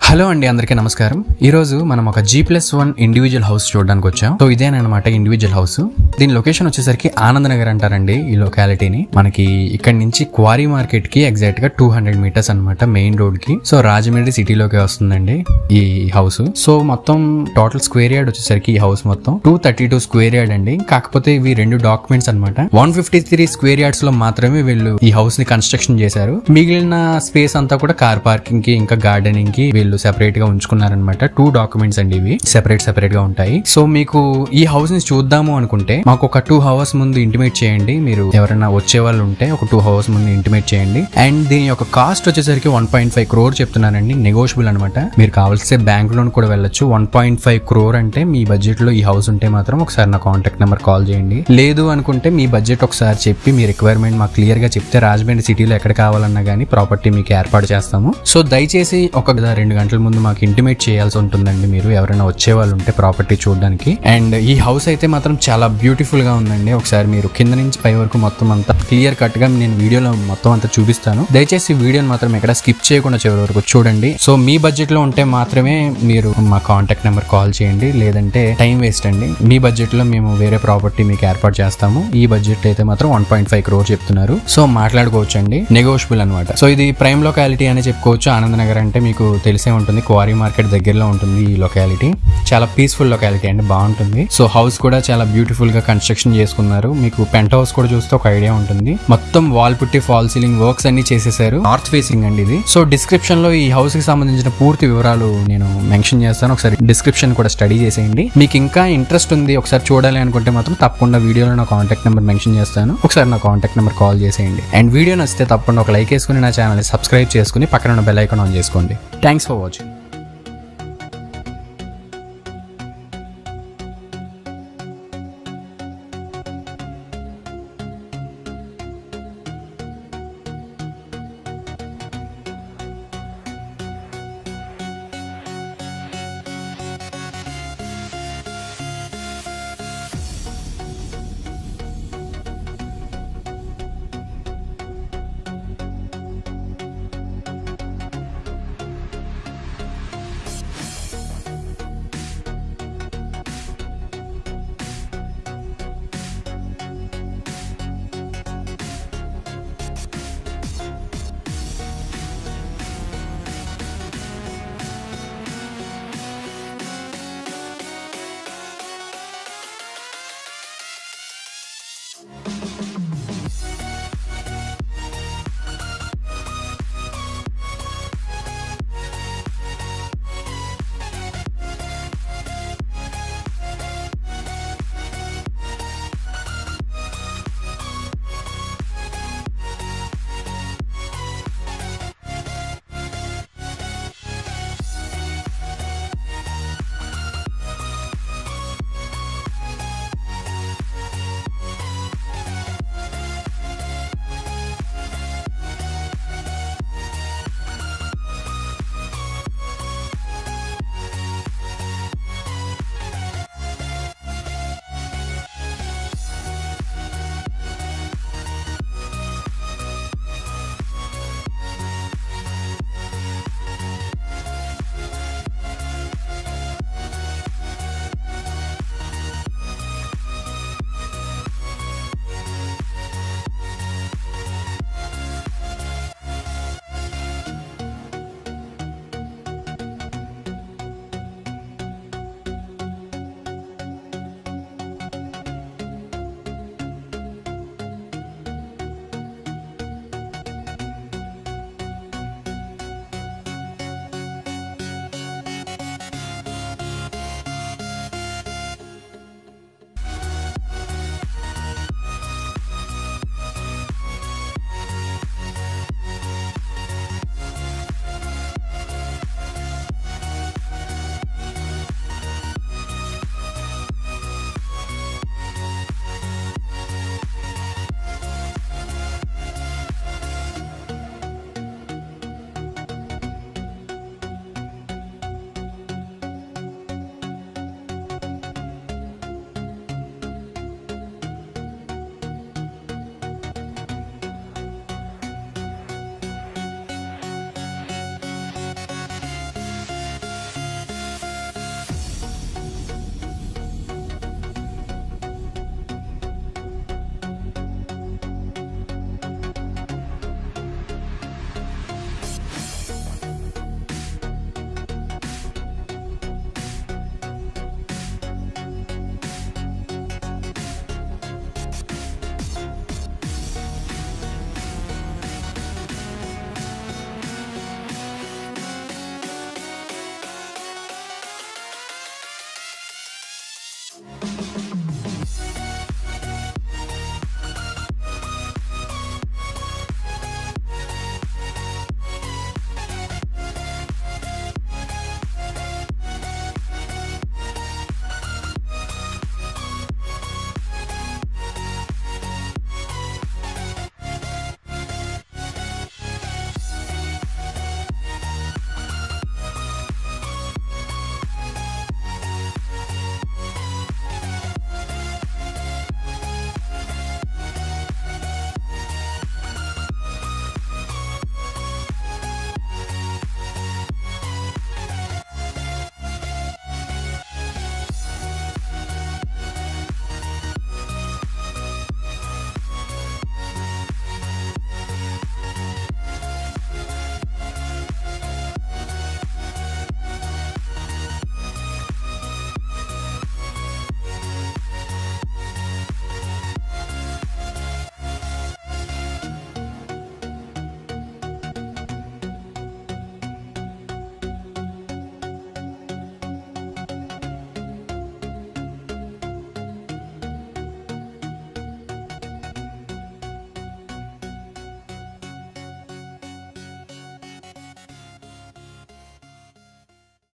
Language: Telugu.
హలో అండి అందరికీ నమస్కారం ఈ రోజు మనం ఒక G plus one individual house చూడడానికి వచ్చాం సో ఇదేనమాట ఇండివిజువల్ హౌస్ దీని లొకేషన్ వచ్చేసరికి ఆనంద్ నగర్ అంటారండి ఈ లొకాలిటీని మనకి ఇక్కడ నుంచి క్వారీ మార్కెట్ కి ఎగ్జాక్ట్ గా టూ హండ్రెడ్ మీటర్స్ అనమాట మెయిన్ రోడ్ కి సో రాజమండ్రి సిటీలోకి వస్తుందండి ఈ హౌస్ సో మొత్తం టోటల్ స్క్వేర్ యార్డ్ వచ్చేసరికి ఈ హౌస్ మొత్తం two thirty two square yard అండి కాకపోతే ఇవి రెండు డాక్యుమెంట్స్ అనమాట one fifty three square yards లో మాత్రమే వీళ్ళు ఈ హౌస్ ని కన్స్ట్రక్షన్ చేశారు మిగిలిన స్పేస్ అంతా కూడా కార్ పార్కింగ్ కి ఇంకా గార్డెనింగ్ కి వీళ్ళు సెపరేట్ గా ఉంచుకున్నారనమాట టూ డాక్యుమెంట్స్ అండి ఇవి సెపరేట్ సెపరేట్ గా ఉంటాయి సో మీకు ఈ హౌస్ ని చూద్దాము అనుకుంటే మాకు ఒక టూ అవర్స్ ముందు ఇంటిమేట్ చేయండి మీరు ఎవరైనా వచ్చే వాళ్ళు ఉంటే ఒక టూ అవర్స్ ముందు ఇంటిమేట్ చేయండి అండ్ దీని యొక్క కాస్ట్ వచ్చేసరికి వన్ పాయింట్ ఫైవ్ క్రోర్ చెప్తున్నానండి నెగోషియబుల్ అనమాట మీరు కావాల్సే బ్యాంక్ లోన్ కూడా వెళ్ళొచ్చు వన్ పాయింట్ ఫైవ్ క్రోర్ అంటే మీ బడ్జెట్ లో ఈ హౌస్ ఉంటే మాత్రం ఒకసారి నా కాంటాక్ట్ నెంబర్ కాల్ చేయండి లేదు అనుకుంటే మీ బడ్జెట్ ఒకసారి చెప్పి మీ రిక్వైర్మెంట్ మాకు క్లియర్ గా చెప్తే రాజమండ్రి సిటీలో ఎక్కడ కావాలన్నా కానీ ప్రాపర్టీ మీకు ఏర్పాటు చేస్తాము సో దయచేసి ఒక రెండు గంటల ముందు మాకు ఇంటిమేట్ చేయాల్సి ఉంటుందండి మీరు ఎవరైనా వచ్చే వాళ్ళు ఉంటే ప్రాపర్టీ చూడడానికి అండ్ ఈ హౌస్ అయితే మాత్రం చాలా బ్యూటిఫుల్ గా ఉందండి ఒకసారి మీరు కింద నుంచి పై వరకు మొత్తం అంతా క్లియర్ కట్ గా నేను వీడియోలో మొత్తం అంతా చూపిస్తాను దయచేసి ఈ వీడియోని మాత్రం ఎక్కడ స్కిప్ చేయకుండా చివరి వరకు చూడండి సో మీ బడ్జెట్ లో ఉంటే మాత్రమే మీరు మా కాంటాక్ట్ నెంబర్ కాల్ చేయండి లేదంటే టైం వేస్ట్ అండి మీ బడ్జెట్ లో మేము వేరే ప్రాపర్టీ మీకు ఏర్పాటు చేస్తాము ఈ బడ్జెట్ అయితే మాత్రం వన్ పాయింట్ ఫైవ్ క్రోర్ చెప్తున్నారు సో మాట్లాడుకోవచ్చు అండి నెగోషియబుల్ అనమాట సో ఇది ప్రైమ్ లొకాలిటీ అని చెప్పుకోవచ్చు ఆనంద్ నగర్ అంటే మీకు తెలిసే ఉంటుంది క్వారీ మార్కెట్ దగ్గరలో ఉంటుంది ఈ లొకాలిటీ చాలా పీస్ఫుల్ లొకాలిటీ అండి బాగుంటుంది సో హౌస్ కూడా చాలా బ్యూటిఫుల్ గా కన్స్ట్రక్షన్ చేసుకున్నారు మీకు పెంట్ హౌస్ కూడా చూస్తే ఒక ఐడియా ఉంటుంది మొత్తం వాల్ పుట్టి ఫాల్ సీలింగ్ వర్క్స్ అన్ని చేసేసారు నార్త్ ఫేసింగ్ అండి ఇది సో డిస్క్రిప్షన్ లో ఈ హౌస్ కి సంబంధించిన పూర్తి వివరాలు నేను మెన్షన్ చేస్తాను ఒకసారి డిస్క్రిప్షన్ కూడా స్టడీ చేసేయండి మీకు ఇంకా ఇంట్రెస్ట్ ఉంది ఒకసారి చూడాలి అనుకుంటే మాత్రం తప్పకుండా వీడియోలో నా కాంటాక్ట్ నెంబర్ మెన్షన్ చేస్తాను ఒకసారి నా కాంటాక్ట్ నెంబర్ కాల్ చేసేయండి అండ్ వీడియో నచ్చితే తప్పకుండా ఒక లైక్ వేసుకుని నా ఛానల్ సబ్స్క్రైబ్ చేసుకుని పక్కన ఉన్న బెల్ ఐకాన్ ఆన్ చేసుకోండి థ్యాంక్స్ ఫర్ వాచింగ్